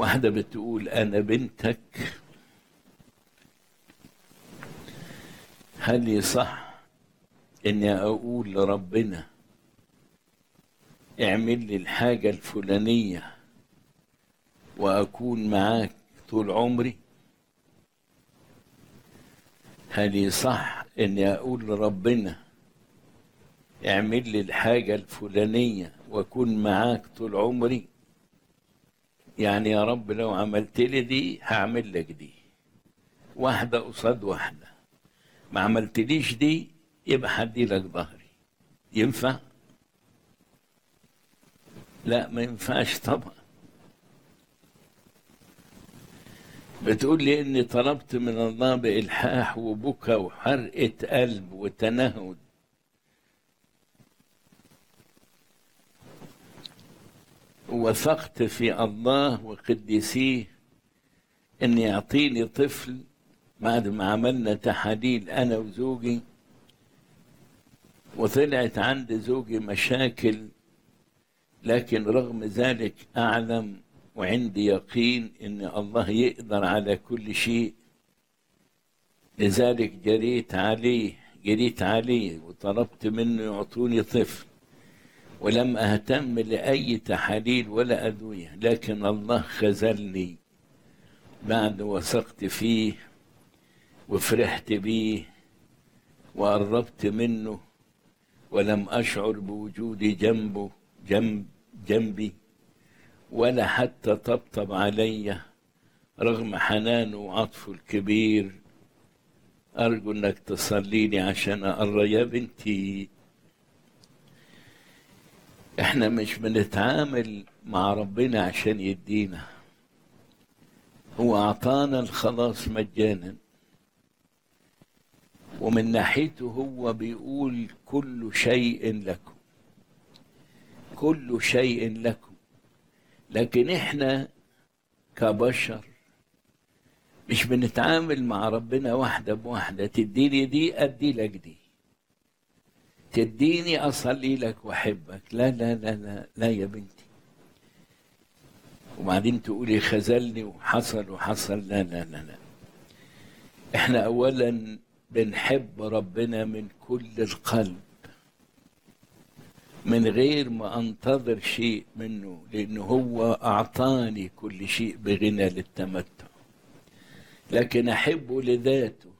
واحدة بتقول أنا بنتك هل يصح إني أقول لربنا اعمل لي الحاجة الفلانية وأكون معاك طول عمري هل يصح إني أقول لربنا اعمل لي الحاجة الفلانية وأكون معاك طول عمري يعني يا رب لو عملت لي دي هعمل لك دي واحدة قصاد واحدة ما عملتليش دي يبقى هدي لك ظهري ينفع؟ لا ما ينفعش طبعا بتقول لي اني طلبت من الله بالحاح وبكى وحرقه قلب وتنهد وثقت في الله وقديسيه ان يعطيني طفل بعد ما عملنا تحاليل انا وزوجي وطلعت عند زوجي مشاكل لكن رغم ذلك اعلم وعندي يقين ان الله يقدر على كل شيء لذلك جريت عليه جريت عليه وطلبت منه يعطوني طفل ولم اهتم لاي تحاليل ولا ادويه لكن الله خذلني بعد وثقت فيه وفرحت بيه وقربت منه ولم اشعر بوجودي جنبه جنب جنبي ولا حتى طبطب علي رغم حنانه وعطفه الكبير أرجو إنك تصلي لي عشان أقرأ يا بنتي إحنا مش بنتعامل مع ربنا عشان يدينا هو أعطانا الخلاص مجانا ومن ناحيته هو بيقول كل شيء لكم كل شيء لكم لكن احنا كبشر مش بنتعامل مع ربنا واحدة بواحدة تديني دي أدي لك دي تديني أصلي لك وأحبك لا لا لا لا لا يا بنتي وبعدين تقولي خذلني وحصل وحصل لا لا لا لا احنا أولا بنحب ربنا من كل القلب من غير ما انتظر شيء منه لانه هو اعطاني كل شيء بغنى للتمتع لكن احبه لذاته